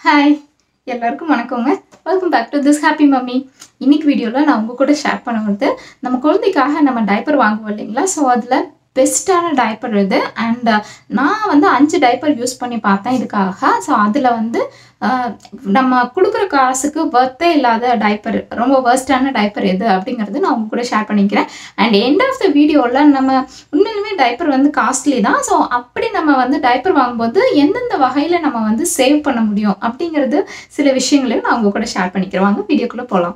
hi எல்லாருக்கும் வணக்கங்க welcome back to this happy mummy இன்னைக்கு வீடியோவில் நான் உங்கள் கூட ஷேர் பண்ண வந்து நம்ம குழந்தைக்காக நம்ம டைப்பர் வாங்குவோம் இல்லைங்களா ஸோ அதில் பெஸ்ட்டான டைப்பர் இது அண்ட் நான் வந்து அஞ்சு டைப்பர் யூஸ் பண்ணி பார்த்தேன் இதுக்காக ஸோ அதில் வந்து ஆஹ், நம்ம கொடுக்குற காசுக்கு ஒர்த்தே இல்லாத டைப்பர் ரொம்ப வேர்ஸ்டான டைப்பர் எது அப்படிங்கிறது நான் உங்க கூட ஷேர் பண்ணிக்கிறேன் அண்ட் எண்ட் ஆஃப் த வீடியோவில் நம்ம உண்மையிலுமே டைப்பர் வந்து காஸ்ட்லி தான் ஸோ அப்படி நம்ம வந்து டைப்பர் வாங்கும்போது எந்தெந்த வகையில் நம்ம வந்து சேவ் பண்ண முடியும் அப்படிங்கிறது சில விஷயங்களையும் நான் உங்க கூட ஷேர் பண்ணிக்கிறேன் வாங்க வீடியோக்குள்ளே போகலாம்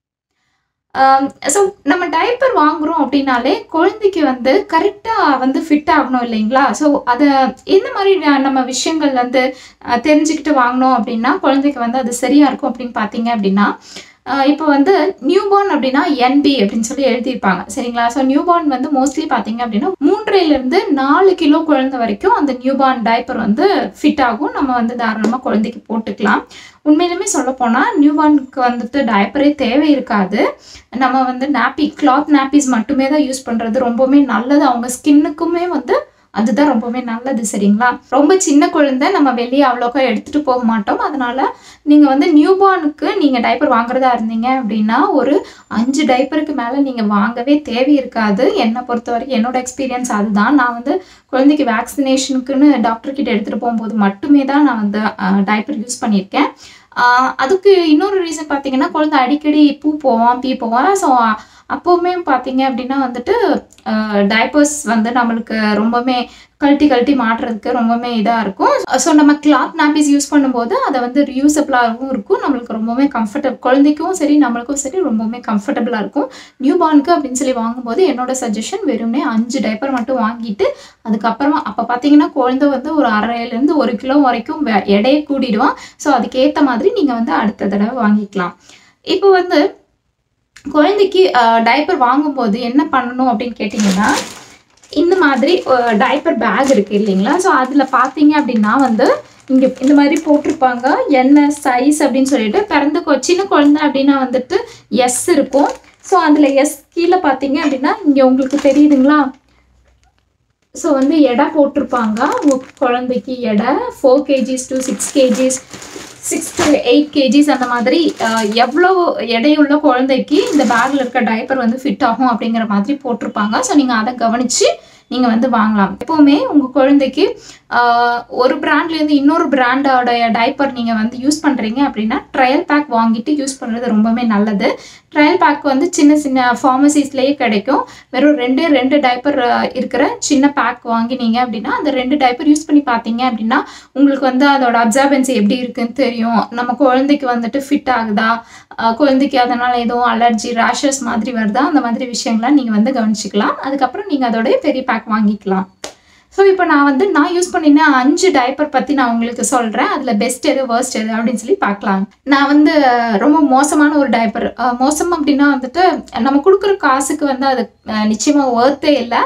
ஸோ நம்ம டைப்பர் வாங்குறோம் அப்படின்னாலே குழந்தைக்கு வந்து கரெக்டாக வந்து ஃபிட் ஆகணும் இல்லைங்களா ஸோ அதை எந்த மாதிரி ந- நம்ம விஷயங்கள் வந்து அஹ், தெரிஞ்சுக்கிட்டு வாங்கினோம் அப்படின்னா குழந்தைக்கு வந்து அது சரியாக இருக்கும் அப்படின்னு பார்த்தீங்க அப்படின்னா அஹ், இப்போ வந்து நியூபார்ன் அப்படின்னா என்பி அப்படின்னு சொல்லி எழுதியிருப்பாங்க சரிங்களா ஸோ நியூபார்ன் வந்து மோஸ்ட்லி பார்த்தீங்க அப்படின்னா மூன்றையிலேருந்து நாலு கிலோ குழந்தை வரைக்கும் அந்த நியூபார்ன் டைப்பர் வந்து ஃபிட் ஆகும் நம்ம வந்து தாராளமாக குழந்தைக்கு போட்டுக்கலாம் உண்மையிலுமே சொல்ல போனால் நியூபார்னுக்கு வந்துட்டு டைப்பரே தேவை இருக்காது நம்ம வந்து நாப்பி கிளாத் நாப்பீஸ் மட்டுமே தான் யூஸ் பண்ணுறது ரொம்பவுமே நல்லது அவங்க ஸ்கின்னுக்குமே வந்து அதுதான் ரொம்பவே நல்லது சரிங்களா ரொம்ப சின்ன குழந்தை நம்ம வெளியே அவ்வளோக்கா எடுத்துகிட்டு போக மாட்டோம் அதனால நீங்கள் வந்து நியூபார்னுக்கு நீங்கள் டைப்பர் வாங்குறதா இருந்தீங்க அப்படின்னா ஒரு அஞ்சு டைப்பருக்கு மேலே நீங்கள் வாங்கவே தேவை இருக்காது என்னை பொறுத்த வரைக்கும் என்னோட எக்ஸ்பீரியன்ஸ் அதுதான் நான் வந்து குழந்தைக்கு வேக்சினேஷனுக்குன்னு டாக்டர் கிட்ட எடுத்துகிட்டு போகும்போது மட்டுமே தான் நான் வந்து டைப்பர் யூஸ் பண்ணியிருக்கேன் ஆஹ் அதுக்கு இன்னொரு ரீசன் பார்த்தீங்கன்னா குழந்தை அடிக்கடி பூ போவான் பீ போவான் ஸோ அப்போவுமே பார்த்தீங்க அப்படின்னா வந்துட்டு டைப்பர்ஸ் வந்து நம்மளுக்கு ரொம்பவுமே கழட்டி கழட்டி மாட்டுறதுக்கு ரொம்பவுமே இதாக இருக்கும் ஸோ நம்ம கிளாத் நாப்பீஸ் யூஸ் பண்ணும்போது அதை வந்து ரியூசபிளாகவும் இருக்கும் நம்மளுக்கு ரொம்பவுமே கம்ஃபர்டபுள் குழந்தைக்கும் சரி நம்மளுக்கும் சரி ரொம்பவுமே கம்ஃபர்டபுளாக இருக்கும் நியூ பார்னுக்கு அப்படின்னு சொல்லி வாங்கும்போது என்னோட சஜஷன் வெறுமனே அஞ்சு டைப்பர் மட்டும் வாங்கிட்டு அதுக்கப்புறமா அப்போ பார்த்தீங்கன்னா குழந்தை வந்து ஒரு அரையிலேருந்து ஒரு கிலோ வரைக்கும் வெ- எடையை கூடிடுவான் ஸோ அதுக்கேற்ற மாதிரி நீங்கள் வந்து அடுத்த தடவை வாங்கிக்கலாம் இப்போ வந்து குழந்தைக்கு டைப்பர் வாங்கும்போது என்ன பண்ணணும் அப்படின்னு கேட்டிங்கன்னா இந்த மாதிரி டைப்பர் பேக் இருக்குது இல்லைங்களா ஸோ அதில் பார்த்தீங்க அப்படின்னா வந்து இங்கே இந்த மாதிரி போட்டிருப்பாங்க என்ன சைஸ் அப்படின்னு சொல்லிட்டு பிறந்த கொ- சின்ன குழந்தை அப்படின்னா வந்துட்டு எஸ் இருக்கும் ஸோ அதில் எஸ் கீழே பார்த்தீங்க அப்படின்னா இங்கே உங்களுக்கு தெரியுதுங்களா ஸோ வந்து எடை போட்டிருப்பாங்க உங்க குழந்தைக்கு எடை four KGs to six KGs six to eight KGs அந்த மாதிரி அஹ், எவ்வளோ எடையுள்ள குழந்தைக்கு இந்த பேக்கில் இருக்க டைப்பர் வந்து ஃபிட் ஆகும் அப்படிங்கிற மாதிரி போட்டிருப்பாங்க ஸோ நீங்கள் அதை கவனித்து நீங்கள் வந்து வாங்கலாம் எப்போவுமே உங்கள் குழந்தைக்கு ஆஹ், ஒரு பிராண்ட்லேருந்து இன்னொரு பிராண்டோடைய டைப்பர் நீங்கள் வந்து யூஸ் பண்ணுறீங்க அப்படின்னா ட்ரையல் பேக் வாங்கிட்டு யூஸ் பண்ணுறது ரொம்பவே நல்லது ட்ரையல் பேக் வந்து சின்ன சின்ன ஃபார்மசிஸ்லேயே கிடைக்கும் வெறும் ரெண்டு ரெண்டு டைப்பர் இருக்கிற சின்ன பேக் வாங்கினீங்க அப்படின்னா அந்த ரெண்டு டைப்பர் யூஸ் பண்ணி பார்த்தீங்க அப்படின்னா உங்களுக்கு வந்து அதோட அப்சார்பன்சி எப்படி இருக்குன்னு தெரியும் நம்ம குழந்தைக்கு வந்துட்டு ஃபிட் ஆகுதா ஆஹ் குழந்தைக்கு அதனால் எதுவும் அலர்ஜி ரேஷஸ் மாதிரி வருதா அந்த மாதிரி விஷயங்கள்லாம் நீங்கள் வந்து கவனிச்சிக்கலாம் அதுக்கப்புறம் நீங்கள் அதோட பெரிய பேக் வாங்கிக்கலாம் ஸோ இப்போ நான் வந்து நான் யூஸ் பண்ணின அஞ்சு டைப்பர் பற்றி நான் உங்களுக்கு சொல்கிறேன் அதில் பெஸ்ட் எது worst எது அப்படின்னு சொல்லி பார்க்கலாம் நான் வந்து அஹ், ரொம்ப மோசமான ஒரு டைப்பர் மோசம் அப்படின்னா வந்துட்டு நம்ம கொடுக்குற காசுக்கு வந்து அது அஹ், நிச்சயமா ஒர்த்தே இல்லை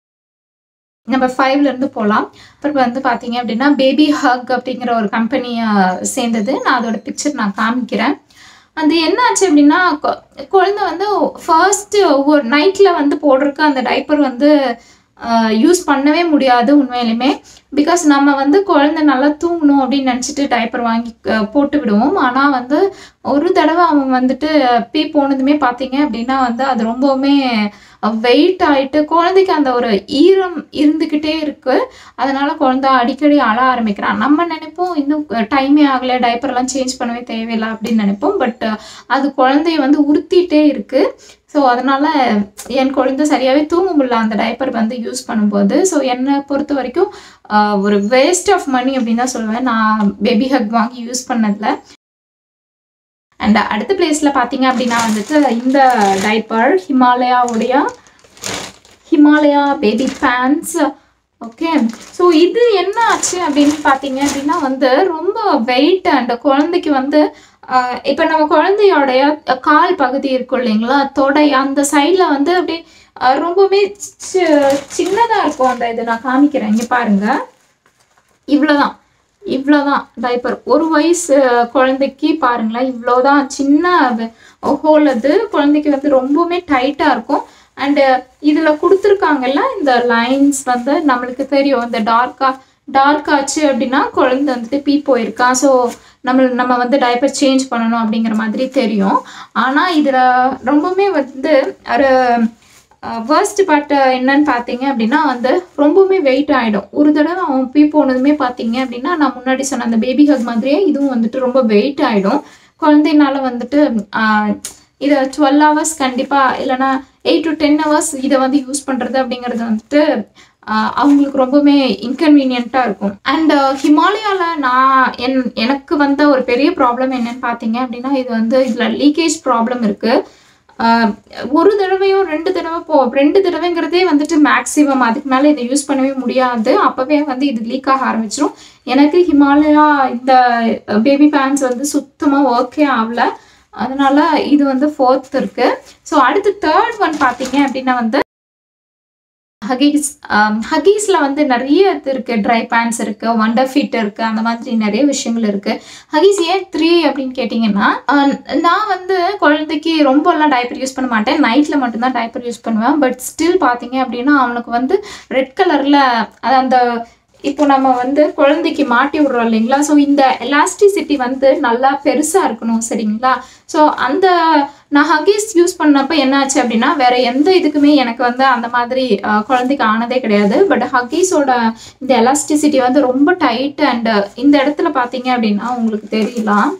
நம்ம ஃபைவ்ல இருந்து போகலாம் அப்புறம் வந்து பார்த்தீங்க அப்படின்னா பேபி ஹக் அப்படிங்கிற ஒரு கம்பெனியை சேர்ந்தது நான் அதோட பிக்சர் நான் காமிக்கிறேன் அது என்ன ஆச்சு அப்படின்னா கொ- குழந்தை வந்து ஃபர்ஸ்ட் ஒரு நைட்டில் வந்து போடுறதுக்கு அந்த டைப்பர் வந்து யூஸ் பண்ணவே முடியாது உண்மையிலுமே பிகாஸ் நம்ம வந்து குழந்தை நல்லா தூங்கணும் அப்படின்னு நினச்சிட்டு டைப்பர் வாங்கி அஹ், போட்டு விடுவோம் ஆனால் வந்து ஒரு தடவை அவன் வந்துட்டு பீ போனதுமே பார்த்தீங்க அப்படின்னா வந்து அது ரொம்பவுமே வெயிட் ஆயிட்டு குழந்தைக்கு அந்த ஒரு ஈரம் இருந்துக்கிட்டே இருக்கு அதனால குழந்தை அடிக்கடி அழ ஆரம்பிக்கிறான் நம்ம நினைப்போம் இன்னும் டைமே ஆகலை டைப்பர்லாம் சேஞ்ச் பண்ணவே தேவையில்லை அப்படின்னு நினைப்போம் பட் அது குழந்தைய வந்து உறுத்திட்டே இருக்கு ஸோ அதனால என் குழந்தை சரியாகவே தூங்க முடியல அந்த டைப்பர் வந்து யூஸ் பண்ணும்போது ஸோ என்னை பொறுத்த வரைக்கும் ஆஹ், ஒரு வேஸ்ட் ஆஃப் மணி அப்படின்னு தான் சொல்லுவேன் நான் பேபி ஹக் வாங்கி யூஸ் பண்ணதில் அண்ட் அடுத்த பிளேஸில் பார்த்தீங்க அப்படின்னா வந்துட்டு இந்த டைப்பர் ஹிமாலயாவுடைய Himalaya baby pants okay so இது என்ன ஆச்சு அப்படின்னு பார்த்தீங்க அப்படின்னா வந்து ரொம்ப வெயிட் அண்ட் குழந்தைக்கு வந்து இப்போ நம்ம குழந்தையோடைய கால் பகுதி இருக்கும் இல்லைங்களா தொடை அந்த சைடில் வந்து அப்படியே அஹ், ரொம்பவுமே சின்னதாக இருக்கும் அந்த இது நான் காமிக்கிறேன் இங்கே பாருங்க இவ்வளோதான் இவ்வளோதான் டைப்பர் ஒரு வயசு குழந்தைக்கு பாருங்களேன் இவ்வளோதான் சின்ன ஹோல் அது குழந்தைக்கு வந்து ரொம்பவுமே டைட்டாக இருக்கும் அண்டு இதில் கொடுத்துருக்காங்கல்ல இந்த லைன்ஸ் வந்து நம்மளுக்கு தெரியும் இந்த டார்க்காக டார்க் ஆச்சு அப்படின்னா குழந்தை வந்துட்டு பீ போயிருக்கா ஸோ நம்ம நம்ம வந்து டைப்பர் சேஞ்ச் பண்ணணும் அப்படிங்கிற மாதிரி தெரியும் ஆனால் இதில் ரொம்பவுமே வந்து ஒரு வேர்ஸ்ட் பார்ட் என்னன்னு பார்த்தீங்க அப்படின்னா வந்து ரொம்பவுமே வெயிட் ஆகிடும் ஒரு தடவை அவன் பீ போனதுமே பார்த்தீங்க அப்படின்னா நான் முன்னாடி சொன்ன அந்த பேபி ஹக் மாதிரியே இதுவும் வந்துட்டு ரொம்ப வெயிட் ஆகிடும் குழந்தைனால வந்துட்டு ஆஹ், இதை டுவெல் ஹவர்ஸ் கண்டிப்பாக இல்லைன்னா எயிட் டு டென் ஹவர்ஸ் இதை வந்து யூஸ் பண்ணுறது அப்படிங்கிறது வந்துட்டு ஆஹ், அவங்களுக்கு ரொம்பவுமே இன்கன்வீனியண்ட்டாக இருக்கும் அண்ட் ஹிமாலயாவில் நான் என் எனக்கு வந்த ஒரு பெரிய ப்ராப்ளம் என்னன்னு பார்த்தீங்க அப்படின்னா இது வந்து இதில் லீக்கேஜ் ப்ராப்ளம் இருக்குது ஆஹ் ஒரு தடவையோ ரெண்டு தடவை போ ரெண்டு தடவைங்கிறதே வந்துட்டு மேக்ஸிமம் அதுக்கு மேலே இதை யூஸ் பண்ணவே முடியாது அப்போவே வந்து இது லீக் ஆக ஆரம்பிச்சிரும் எனக்கு ஹிமாலயா இந்த பேபி பேண்ட்ஸ் வந்து சுத்தமாக ஒர்க்கே ஆகல அதனால இது வந்து ஃபோர்த் இருக்கு ஸோ அடுத்து தேர்ட் ஒன் பார்த்தீங்க அப்படின்னா வந்து ஹகீஸ் ஹகீஸில் வந்து நிறைய இது இருக்குது ட்ரை பேண்ட்ஸ் இருக்குது வண்டர் ஃபிட் இருக்குது அந்த மாதிரி நிறைய விஷயங்கள் இருக்குது ஹகீஸ் ஏன் த்ரீ அப்படின்னு கேட்டிங்கன்னா ஆஹ் நான் வந்து குழந்தைக்கு ரொம்பலாம் டைப்பர் யூஸ் பண்ண மாட்டேன் நைட்டில் மட்டும்தான் டைப்பர் யூஸ் பண்ணுவேன் பட் ஸ்டில் பார்த்தீங்க அப்படின்னா அவனுக்கு வந்து ரெட் கலரில் அது அந்த இப்போ நம்ம வந்து குழந்தைக்கு மாட்டி விடுறோம் இல்லைங்களா ஸோ இந்த எலாஸ்டிசிட்டி வந்து நல்லா பெருசாக இருக்கணும் சரிங்களா ஸோ அந்த நான் ஹகீஸ் யூஸ் பண்ணப்ப என்னாச்சு அப்படின்னா வேற எந்த இதுக்குமே எனக்கு வந்து அந்த மாதிரி அஹ், குழந்தைக்கு ஆனதே கிடையாது பட் ஹகீஸோட இந்த எலாஸ்டிசிட்டி வந்து ரொம்ப டைட் அண்ட் இந்த இடத்துல பார்த்தீங்க அப்படின்னா உங்களுக்கு தெரியலாம்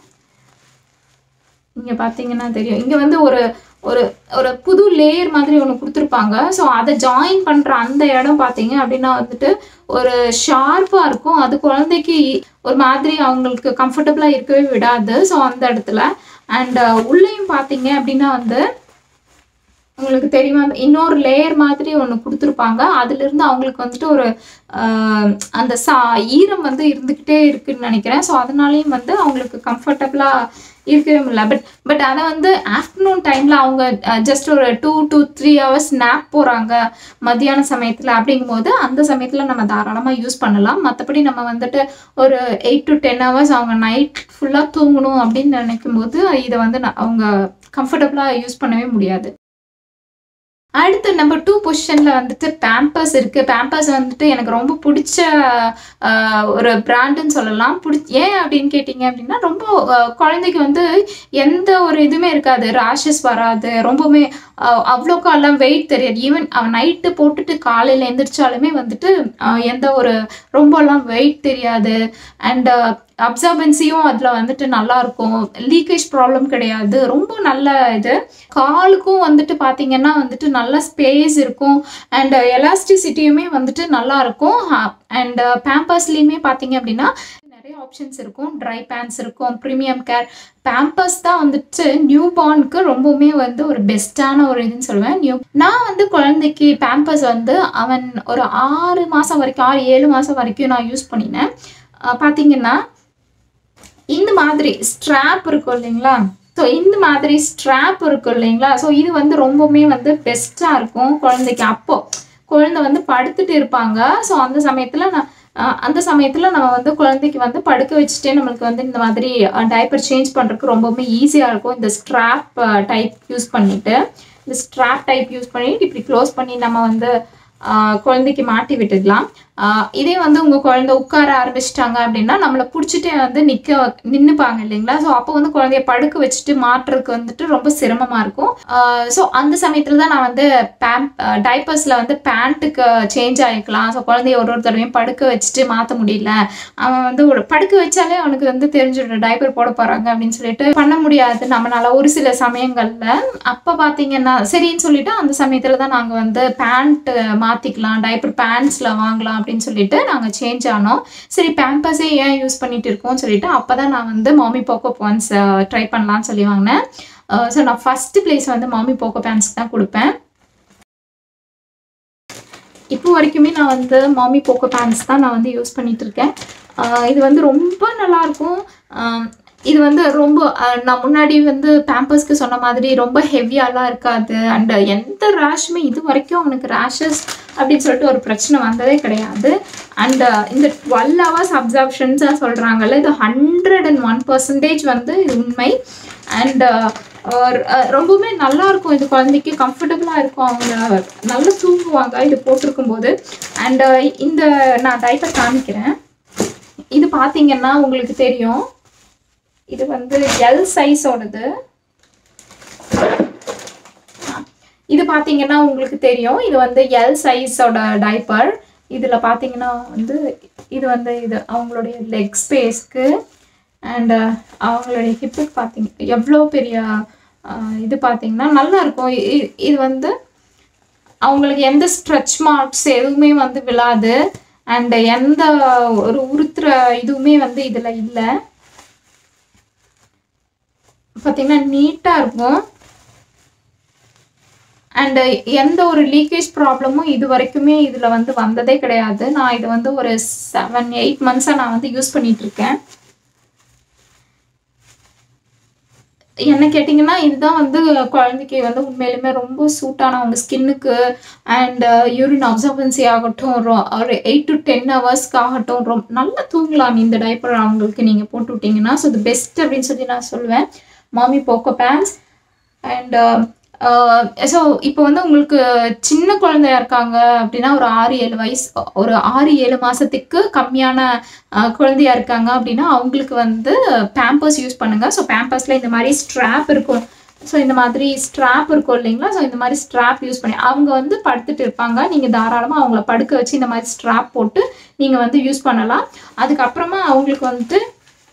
இங்கே பார்த்தீங்கன்னா தெரியும் இங்கே வந்து ஒரு ஒரு ஒரு புது லேயர் மாதிரி ஒன்று கொடுத்துருப்பாங்க ஸோ அதை ஜாயின் பண்ணுற அந்த இடம் பார்த்தீங்க அப்படின்னா வந்துட்டு ஒரு ஷார்ப்பாக இருக்கும் அது குழந்தைக்கு ஒரு மாதிரி அவங்களுக்கு கம்ஃபர்டபுளாக இருக்கவே விடாது ஸோ அந்த இடத்துல அண்ட் உள்ளேயும் பார்த்தீங்க அப்படின்னா வந்து உங்களுக்கு தெரியுமா இன்னொரு லேயர் மாதிரி ஒன்று கொடுத்துருப்பாங்க அதுலேருந்து அவங்களுக்கு வந்துட்டு ஒரு ஆஹ், அந்த சா ஈரம் வந்து இருந்துக்கிட்டே இருக்குன்னு நினைக்கிறேன் ஸோ அதனாலேயும் வந்து அவங்களுக்கு கம்ஃபர்டபுளாக இருக்கவே முடியல பட் பட் அதை வந்து ஆஃப்டர்நூன் டைமில் அவங்க ஜஸ்ட் ஒரு two to three hours nap போகிறாங்க மத்தியான சமயத்தில் அப்படிங்கும்போது அந்த சமயத்தில் நம்ம தாராளமாக யூஸ் பண்ணலாம் மற்றபடி நம்ம வந்துட்டு ஒரு எயிட் டு டென் ஹவர்ஸ் அவங்க நைட் ஃபுல்லாக தூங்கணும் அப்படின்னு நினைக்கும் போது இதை வந்து ந- அவங்க கம்ஃபர்டபுளாக யூஸ் பண்ணவே முடியாது அடுத்து நம்பர் டூ பொசிஷனில் வந்துட்டு பேம்பர்ஸ் இருக்குது பேம்பர்ஸ் வந்துட்டு எனக்கு ரொம்ப பிடிச்ச ஆஹ், ஒரு பிராண்டுன்னு சொல்லலாம் பிடி ஏன் அப்படின்னு கேட்டிங்க அப்படின்னா ரொம்ப ஆஹ், குழந்தைக்கு வந்து எந்த ஒரு இதுவுமே இருக்காது ரேஷஸ் வராது ரொம்பவுமே ஆஹ், அவ்வளோக்கா எல்லாம் வெயிட் தெரியாது ஈவன் அவன் நைட்டு போட்டுட்டு காலையில் எந்திரிச்சாலுமே வந்துட்டு ஆஹ், எந்த ஒரு ரொம்பலாம் வெயிட் தெரியாது அண்ட் அப்சர்பன்சியும் அதில் வந்துட்டு நல்லா இருக்கும் லீக்கேஜ் ப்ராப்ளம் கிடையாது ரொம்ப நல்ல இது காலுக்கும் வந்துட்டு பார்த்தீங்கன்னா வந்துட்டு நல்ல ஸ்பேஸ் இருக்கும் அண்ட் எலாஸ்டிசிட்டியுமே வந்துட்டு நல்லா இருக்கும் அண்ட் பேம்பர்ஸ்லேயுமே பார்த்தீங்க அப்படின்னா நிறைய ஆப்ஷன்ஸ் இருக்கும் ட்ரை பேண்ட்ஸ் இருக்கும் ப்ரீமியம் கேர் பேம்பர்ஸ் தான் வந்துட்டு நியூ பார்னுக்கு ரொம்பவுமே வந்து ஒரு பெஸ்ட்டான ஒரு இதுன்னு சொல்லுவேன் நியூ நான் வந்து குழந்தைக்கு பேம்பர்ஸ் வந்து அவன் ஒரு ஆறு மாதம் வரைக்கும் ஆறு ஏழு மாதம் வரைக்கும் நான் யூஸ் பண்ணினேன் அஹ் பார்த்தீங்கன்னா இந்த மாதிரி ஸ்ட்ராப் இருக்கும் இல்லைங்களா ஸோ இந்த மாதிரி ஸ்ட்ராப் இருக்கும் இல்லைங்களா ஸோ இது வந்து ரொம்பவுமே வந்து பெஸ்ட்டாக இருக்கும் குழந்தைக்கு அப்போ குழந்தை வந்து படுத்துட்டு இருப்பாங்க ஸோ அந்த சமயத்தில் நான் அஹ், அந்த சமயத்தில் நம்ம வந்து குழந்தைக்கு வந்து படுக்க வச்சுட்டே நம்மளுக்கு வந்து இந்த மாதிரி டைப்பர் சேஞ்ச் பண்ணுறதுக்கு ரொம்பவுமே ஈஸியாக இருக்கும் இந்த ஸ்ட்ராப் டைப் யூஸ் பண்ணிட்டு இந்த ஸ்ட்ராப் டைப் யூஸ் பண்ணிட்டு இப்படி க்ளோஸ் பண்ணி நம்ம வந்து ஆஹ் குழந்தைக்கு மாட்டி விட்டுடலாம் ஆஹ் இதே வந்து உங்கள் குழந்தை உட்கார ஆரம்பிச்சிட்டாங்க அப்படின்னா நம்மளை பிடிச்சிட்டே வந்து நிற்க நின்றுப்பாங்க இல்லைங்களா ஸோ அப்போ வந்து குழந்தைய படுக்க வச்சுட்டு மாட்டுறதுக்கு வந்துட்டு ரொம்ப சிரமமாக இருக்கும் ஸோ அந்த சமயத்தில் தான் நான் வந்து பேம்ப் டைப்பர்ஸில் வந்து பேண்ட்டுக்கு சேஞ்ச் ஆகிக்கலாம் ஸோ குழந்தைய ஒரு ஒரு தடவையும் படுக்க வச்சுட்டு மாற்ற முடியல அவன் வந்து ஒரு படுக்க வச்சாலே அவனுக்கு வந்து தெரிஞ்சிடும் டைப்பர் போட போகிறாங்க அப்படின்னு சொல்லிட்டு பண்ண முடியாது நம்மளால ஒரு சில சமயங்களில் அப்போ பார்த்தீங்கன்னா சரின்னு சொல்லிட்டு அந்த சமயத்தில் தான் நாங்கள் வந்து பேண்ட் மாற்றிக்கலாம் டைப்பர் பேண்ட்ஸில் வாங்கலாம் அப்படின்னு சொல்லிட்டு நாங்கள் சேஞ்ச் ஆனோம் சரி பேம்பஸே ஏன் யூஸ் பண்ணிட்டு இருக்கோம்னு சொல்லிட்டு அப்போ தான் நான் வந்து மாமி போக்கோ பான்ஸ் ட்ரை பண்ணலாம்னு சொல்லி வாங்கினேன் ஸோ நான் ஃபஸ்ட்டு ப்ளேஸ் வந்து மாமி போக்கோ பேண்ட்ஸ் தான் கொடுப்பேன் இப்போ வரைக்குமே நான் வந்து மாமி போக்கோ பேண்ட்ஸ் தான் நான் வந்து யூஸ் பண்ணிட்டு இருக்கேன் ஆஹ் இது வந்து ரொம்ப நல்லா இருக்கும் ஆஹ் இது வந்து ரொம்ப ஆஹ் நான் முன்னாடி வந்து பேம்பர்ஸ்க்கு சொன்ன மாதிரி ரொம்ப ஹெவியாலாம் இருக்காது அண்ட் எந்த ரேஷுமே இது வரைக்கும் அவனுக்கு ரேஷஸ் அப்படின்னு சொல்லிட்டு ஒரு பிரச்சனை வந்ததே கிடையாது அண்ட் இந்த டுவெல் ஹவர்ஸ் அப்சர்ப்ஷன்ஸாக சொல்கிறாங்கல்ல இது ஹண்ட்ரட் அண்ட் ஒன் பர்சன்டேஜ் வந்து இது உண்மை அண்ட் ரொம்பவுமே நல்லா இருக்கும் இது குழந்தைக்கு கம்ஃபர்டபுளாக இருக்கும் அவங்க நல்லா தூங்குவாங்க இது போட்டிருக்கும் போது அண்ட் இந்த நான் டைப்பர் காமிக்கிறேன் இது பார்த்தீங்கன்னா உங்களுக்கு தெரியும் இது வந்து எல் சைஸோடது இது பார்த்தீங்கன்னா உங்களுக்கு தெரியும் இது வந்து எல் சைஸோட டைப்பர் இதில் பார்த்தீங்கன்னா வந்து இது வந்து இது அவங்களுடைய லெக் ஸ்பேஸ்க்கு அண்டு அவங்களுடைய ஹிப்புக்கு பார்த்தீங்க எவ்வளோ பெரிய அஹ், இது பார்த்தீங்கன்னா நல்லா இருக்கும் இ- இ- இது வந்து அவங்களுக்கு எந்த ஸ்ட்ரெச் மார்க்ஸ் எதுவுமே வந்து விழாது அண்ட் எந்த ஒரு உறுத்துற இதுவுமே வந்து இதில் இல்லை பார்த்தீங்கன்னா நீட்டாக இருக்கும் அண்டு எந்த ஒரு லீக்கேஜ் ப்ராப்ளமும் இது வரைக்குமே இதில் வந்து வந்ததே கிடையாது நான் இது வந்து ஒரு செவன் எயிட் மந்த்ஸாக நான் வந்து யூஸ் பண்ணிட்டு இருக்கேன் என்ன கேட்டிங்கன்னா இதுதான் வந்து குழந்தைக்கு வந்து உண்மையிலுமே ரொம்ப சூட்டான அவங்க ஸ்கின்னுக்கு அண்ட் யூரின் அப்சர்வன்சி ஆகட்டும் ரொ- ஒரு எயிட் டு டென் ஹவர்ஸ்க்கு ஆகட்டும் ரொம்ப நல்லா தூங்கலாம் இந்த டைப்பர் அவங்களுக்கு நீங்கள் போட்டு விட்டீங்கன்னா ஸோ இது பெஸ்ட் அப்படின்னு சொல்லி நான் சொல்லுவேன் மாமி போக்கோ பேண்ட்ஸ் அண்ட் ஸோ இப்போ வந்து உங்களுக்கு சின்ன குழந்தையா இருக்காங்க அப்படின்னா ஒரு ஆறு ஏழு வயசு ஒரு ஆறு ஏழு மாதத்துக்கு கம்மியான அஹ், குழந்தையா இருக்காங்க அப்படின்னா அவங்களுக்கு வந்து பேம்பர்ஸ் யூஸ் பண்ணுங்க ஸோ பேம்பர்ஸில் இந்த மாதிரி ஸ்ட்ராப் இருக்கும் ஸோ இந்த மாதிரி ஸ்ட்ராப் இருக்கும் இல்லைங்களா ஸோ இந்த மாதிரி ஸ்ட்ராப் யூஸ் பண்ணி அவங்க வந்து படுத்துட்டு இருப்பாங்க நீங்கள் தாராளமாக அவங்கள படுக்க வச்சு இந்த மாதிரி ஸ்ட்ராப் போட்டு நீங்கள் வந்து யூஸ் பண்ணலாம் அதுக்கப்புறமா அவங்களுக்கு வந்துட்டு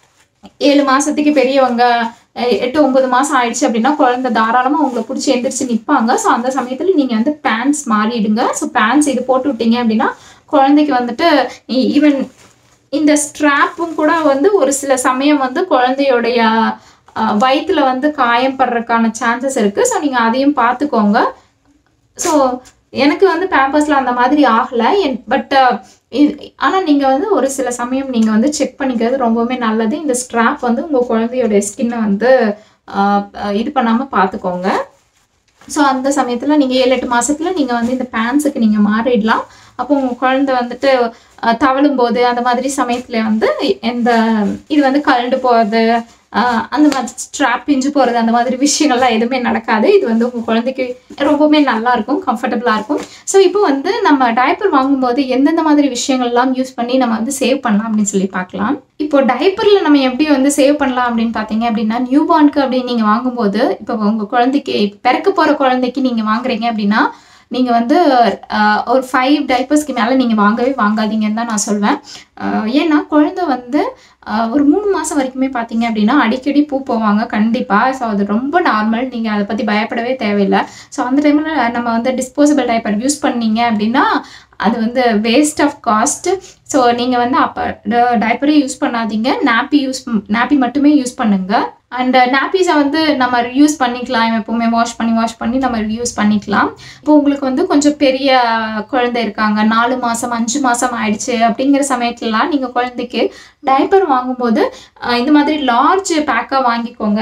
ஏழு மாசத்துக்கு பெரியவங்க அஹ் எட்டு ஒன்பது மாசம் ஆயிடுச்சு அப்படின்னா குழந்தை தாராளமா உங்களை பிடிச்சி எந்திரிச்சு நிற்பாங்க ஸோ அந்த சமயத்துல நீங்க வந்து பேண்ட்ஸ் மாறிடுங்க ஸோ பேண்ட்ஸ் இது போட்டு விட்டீங்க அப்படின்னா குழந்தைக்கு வந்துட்டு ஈவன் இந்த ஸ்ட்ராப்பும் கூட வந்து ஒரு சில சமயம் வந்து குழந்தையோடைய அஹ், வயித்துல வந்து காயம் படுறதுக்கான சான்சஸ் இருக்கு ஸோ நீங்க அதையும் பார்த்துக்கோங்க ஸோ எனக்கு வந்து பேம்பர்ஸில் அந்த மாதிரி ஆகலை என் பட் ஆனால் நீங்கள் வந்து ஒரு சில சமயம் நீங்கள் வந்து செக் பண்ணிக்கிறது ரொம்பவுமே நல்லது இந்த ஸ்ட்ராப் வந்து உங்கள் குழந்தையோட ஸ்கின்னை வந்து ஆஹ், ஆஹ், இது பண்ணாமல் பார்த்துக்கோங்க ஸோ அந்த சமயத்தில் நீங்கள் ஏழு எட்டு மாசத்துல நீங்கள் வந்து இந்த பேண்ட்ஸுக்கு நீங்கள் மாறிடலாம் அப்போ உங்கள் குழந்தை வந்துட்டு அஹ், தவழும் போது அந்த மாதிரி சமயத்தில் வந்து எந்த இது வந்து கழண்டு போகிறது அந்த மாதிரி ஸ்ட்ராப் பிஞ்சு போகிறது அந்த மாதிரி விஷயங்கள்லாம் எதுவுமே நடக்காது இது வந்து உங்கள் குழந்தைக்கு ரொம்பவுமே நல்லா இருக்கும் கம்ஃபர்டபுளாக இருக்கும் ஸோ இப்போ வந்து நம்ம டைப்பர் வாங்கும்போது எந்தெந்த மாதிரி விஷயங்கள்லாம் யூஸ் பண்ணி நம்ம வந்து சேவ் பண்ணலாம் அப்படின்னு சொல்லி பார்க்கலாம் இப்போ டைப்பரில் நம்ம எப்படி வந்து சேவ் பண்ணலாம் அப்படின்னு பார்த்தீங்க அப்படின்னா நியூ பார்னுக்கு அப்படின்னு நீங்கள் வாங்கும்போது இப்போ உங்கள் குழந்தைக்கு பிறக்க போகிற குழந்தைக்கு நீங்கள் வாங்குறீங்க அப்படின்னா நீங்கள் வந்து ஆஹ், ஒரு ஃபைவ் டைப்பர்ஸ்க்கு மேலே நீங்கள் வாங்கவே வாங்காதீங்கன்னு தான் நான் சொல்வேன் ஆஹ், ஏன்னா குழந்தை வந்து ஆஹ், ஒரு மூணு மாதம் வரைக்குமே பார்த்தீங்க அப்படின்னா அடிக்கடி பூ போவாங்க கண்டிப்பாக ஸோ அது ரொம்ப நார்மல் நீங்கள் அதை பற்றி பயப்படவே தேவையில்லை ஸோ அந்த டைமில் நம்ம வந்து டிஸ்போசபிள் டைப்பர் யூஸ் பண்ணீங்க அப்படின்னா அது வந்து வேஸ்ட் ஆஃப் காஸ்ட் ஸோ நீங்கள் வந்து அப்போ டைப்பரே யூஸ் பண்ணாதீங்க நாப்பி யூஸ் நாப்பி மட்டுமே யூஸ் பண்ணுங்க அண்ட் நாப்பீஸை வந்து நம்ம யூஸ் பண்ணிக்கலாம் எப்பவுமே வாஷ் பண்ணி வாஷ் பண்ணி நம்ம யூஸ் பண்ணிக்கலாம் இப்போ உங்களுக்கு வந்து கொஞ்சம் பெரிய குழந்தை இருக்காங்க நாலு மாதம் அஞ்சு மாதம் ஆயிடுச்சு அப்படிங்கிற சமயத்துலலாம் நீங்கள் குழந்தைக்கு டைப்பர் வாங்கும்போது அஹ், இந்த மாதிரி லார்ஜ் பேக்காக வாங்கிக்கோங்க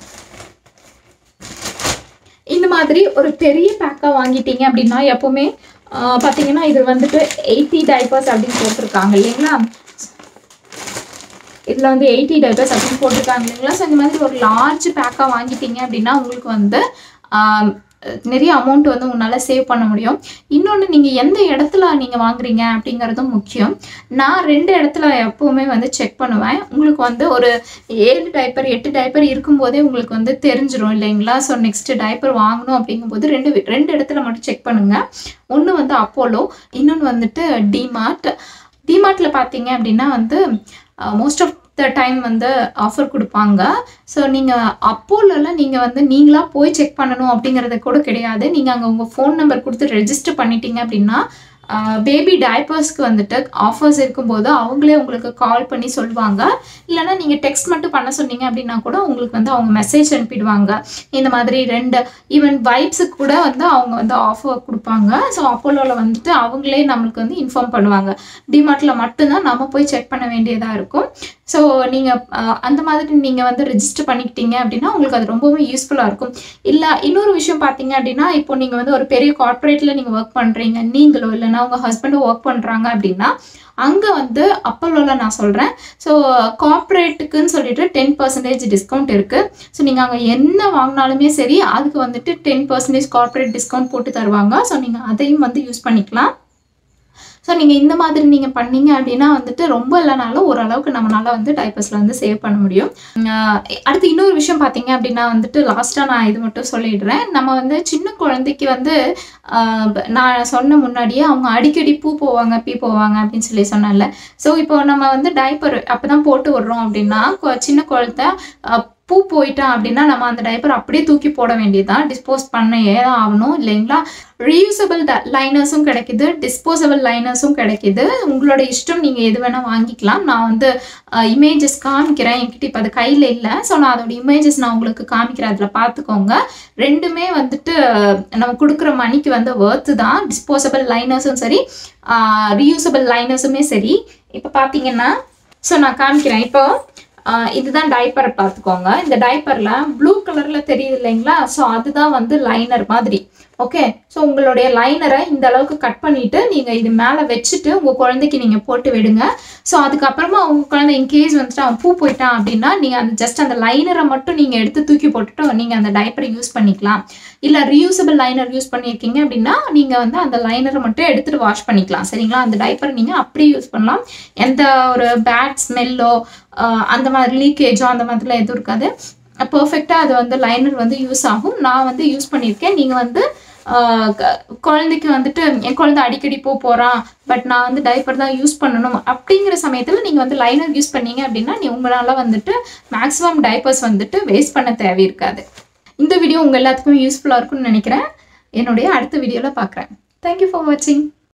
இந்த மாதிரி ஒரு பெரிய பேக்காக வாங்கிட்டீங்க அப்படின்னா எப்போவுமே ஆஹ், பார்த்தீங்கன்னா இது வந்துட்டு எயிட்டி டைப்பர்ஸ் அப்படின்னு போட்டிருக்காங்க இல்லைங்களா இதில் வந்து எயிட்டி டைப்பர்ஸ் அப்படின்னு போட்டிருக்காங்க இல்லைங்களா ஸோ இந்த மாதிரி ஒரு லார்ஜ் பேக்காக வாங்கிட்டீங்க அப்படின்னா உங்களுக்கு வந்து ஆம், நிறைய அமௌண்ட் வந்து உங்களால் சேவ் பண்ண முடியும் இன்னொன்று நீங்கள் எந்த இடத்துல நீங்கள் வாங்குறீங்க அப்படிங்கிறதும் முக்கியம் நான் ரெண்டு இடத்துல எப்போவுமே வந்து செக் பண்ணுவேன் உங்களுக்கு வந்து ஒரு ஏழு டைப்பர் எட்டு டைப்பர் இருக்கும்போதே உங்களுக்கு வந்து தெரிஞ்சிரும் இல்லைங்களா ஸோ நெக்ஸ்ட் டைப்பர் வாங்கணும் அப்படிங்கும்போது ரெண்டு வி- ரெண்டு இடத்துல மட்டும் செக் பண்ணுங்க ஒன்று வந்து அப்போலோ இன்னொன்று வந்துட்டு டிமார்ட் டிமார்ட்டில் பார்த்தீங்க அப்படின்னா வந்து மோஸ்ட் ஆஃப் த டைம் வந்து ஆஃபர் கொடுப்பாங்க ஸோ நீங்கள் அப்போலலாம் நீங்கள் வந்து நீங்களாக போய் செக் பண்ணணும் அப்படிங்கிறது கூட கிடையாது நீங்கள் அங்கே உங்கள் ஃபோன் நம்பர் கொடுத்து ரெஜிஸ்டர் பண்ணிட்டீங்க அப்படின்னா பேபி டைப்பர்ஸ்க்கு வந்துட்டு ஆஃபர்ஸ் இருக்கும்போது அவங்களே உங்களுக்கு கால் பண்ணி சொல்லுவாங்க இல்லைன்னா நீங்கள் டெக்ஸ்ட் மட்டும் பண்ண சொன்னீங்க அப்படின்னா கூட உங்களுக்கு வந்து அவங்க மெசேஜ் அனுப்பிடுவாங்க இந்த மாதிரி ரெண்டு ஈவன் வைப்ஸுக்கு கூட வந்து அவங்க வந்து ஆஃபர் கொடுப்பாங்க ஸோ அப்போலோவில் வந்துட்டு அவங்களே நம்மளுக்கு வந்து இன்ஃபார்ம் பண்ணுவாங்க டிமார்ட்டில் மட்டும்தான் நம்ம போய் செக் பண்ண வேண்டியதாக இருக்கும் ஸோ நீங்கள் அந்த மாதிரி நீங்கள் வந்து ரெஜிஸ்டர் பண்ணிக்கிட்டீங்க அப்படின்னா உங்களுக்கு அது ரொம்பவே யூஸ்ஃபுல்லாக இருக்கும் இல்லை இன்னொரு விஷயம் பார்த்தீங்க அப்படின்னா இப்போ நீங்கள் வந்து ஒரு பெரிய கார்ப்பரேட்டில் நீங்கள் ஒர்க் பண்ணுறீங்க நீங்களோ இல்லைன்னா உங்கள் ஹஸ்பண்டும் ஒர்க் பண்ணுறாங்க அப்படின்னா அங்கே வந்து அப்போலோவில் நான் சொல்கிறேன் ஸோ கார்ப்பரேட்டுக்குன்னு சொல்லிட்டு டென் பர்சன்டேஜ் டிஸ்கவுண்ட் இருக்குது ஸோ நீங்கள் அங்கே என்ன வாங்கினாலுமே சரி அதுக்கு வந்துட்டு டென் பர்சன்டேஜ் கார்ப்பரேட் டிஸ்கவுண்ட் போட்டு தருவாங்க ஸோ நீங்கள் அதையும் வந்து யூஸ் பண்ணிக்கலாம் ஸோ நீங்கள் இந்த மாதிரி நீங்கள் பண்ணீங்க அப்படின்னா வந்துட்டு ரொம்ப இல்லைனாலும் ஓரளவுக்கு நம்மளால வந்து டைப்பர்ஸில் வந்து சேவ் பண்ண முடியும் ஆஹ் அடுத்து இன்னொரு விஷயம் பார்த்தீங்க அப்படின்னா வந்துட்டு லாஸ்ட்டாக நான் இது மட்டும் சொல்லிடுறேன் நம்ம வந்து சின்ன குழந்தைக்கு வந்து ஆஹ் நான் சொன்ன முன்னாடியே அவங்க அடிக்கடி பூ போவாங்க பீ போவாங்க அப்படின்னு சொல்லி சொன்னேன்ல ஸோ இப்போ நம்ம வந்து டைப்பர் அப்போ தான் போட்டு விடுறோம் அப்படின்னா கொ- சின்ன குழந்தை ஆஹ் பூ போயிட்டான் அப்படின்னா நம்ம அந்த டைப்பர் அப்படியே தூக்கி போட வேண்டியதுதான் டிஸ்போஸ் பண்ண ஏதான் ஆகணும் இல்லைங்களா ரீயூசபிள் லைனர்ஸும் கிடைக்குது டிஸ்போசபிள் லைனர்ஸும் கிடைக்குது உங்களோட இஷ்டம் நீங்கள் எது வேணால் வாங்கிக்கலாம் நான் வந்து இமேஜஸ் காமிக்கிறேன் என்கிட்ட இப்போ அது கையில் இல்லை ஸோ நான் அதோட இமேஜஸ் நான் உங்களுக்கு காமிக்கிறேன் அதில் பார்த்துக்கோங்க ரெண்டுமே வந்துட்டு அஹ், நம்ம கொடுக்குற மணிக்கு வந்து ஒர்த்து தான் டிஸ்போசபிள் லைனர்ஸும் சரி ரீயூசபிள் லைனர்ஸுமே சரி இப்போ பார்த்தீங்கன்னா ஸோ நான் காமிக்கிறேன் இப்போ ஆஹ் இதுதான் டைப்பர் பார்த்துக்கோங்க இந்த டைப்பரில் ப்ளூ கலரில் தெரியுது இல்லைங்களா ஸோ அதுதான் வந்து லைனர் மாதிரி ஓகே ஸோ உங்களுடைய லைனரை இந்த அளவுக்கு கட் பண்ணிவிட்டு நீங்கள் இது மேலே வச்சுட்டு உங்கள் குழந்தைக்கு நீங்கள் போட்டு விடுங்க ஸோ அதுக்கப்புறமா உங்கள் குழந்தை இன்கேஸ் வந்துட்டு அவன் பூ போயிட்டான் அப்படின்னா நீங்கள் அந்த ஜஸ்ட் அந்த லைனரை மட்டும் நீங்கள் எடுத்து தூக்கி போட்டுட்டு நீங்கள் அந்த டைப்பரை யூஸ் பண்ணிக்கலாம் இல்லை ரீயூசபிள் லைனர் யூஸ் பண்ணியிருக்கீங்க அப்படின்னா நீங்கள் வந்து அந்த லைனரை மட்டும் எடுத்துகிட்டு வாஷ் பண்ணிக்கலாம் சரிங்களா அந்த டைப்பரை நீங்கள் அப்படியே யூஸ் பண்ணலாம் எந்த ஒரு பேட் ஸ்மெல்லோ அந்த மாதிரி லீக்கேஜோ அந்த மாதிரிலாம் எதுவும் இருக்காது பர்ஃபெக்டாக அது வந்து லைனர் வந்து யூஸ் ஆகும் நான் வந்து யூஸ் பண்ணியிருக்கேன் நீங்கள் வந்து ஆஹ் க- குழந்தைக்கு வந்துட்டு என் குழந்தை அடிக்கடி போ போகிறான் பட் நான் வந்து டைப்பர் தான் யூஸ் பண்ணணும் அப்படிங்கிற சமயத்தில் நீங்கள் வந்து லைனர் யூஸ் பண்ணீங்க அப்படின்னா நீ உங்களால் வந்துட்டு மேக்ஸிமம் டைப்பர்ஸ் வந்துட்டு வேஸ்ட் பண்ண தேவை இருக்காது இந்த வீடியோ உங்கள் எல்லாத்துக்கும் யூஸ்ஃபுல்லாக இருக்கும்னு நினைக்கிறேன் என்னுடைய அடுத்த வீடியோவில் பார்க்குறேன் தேங்க்யூ ஃபார் வாட்சிங்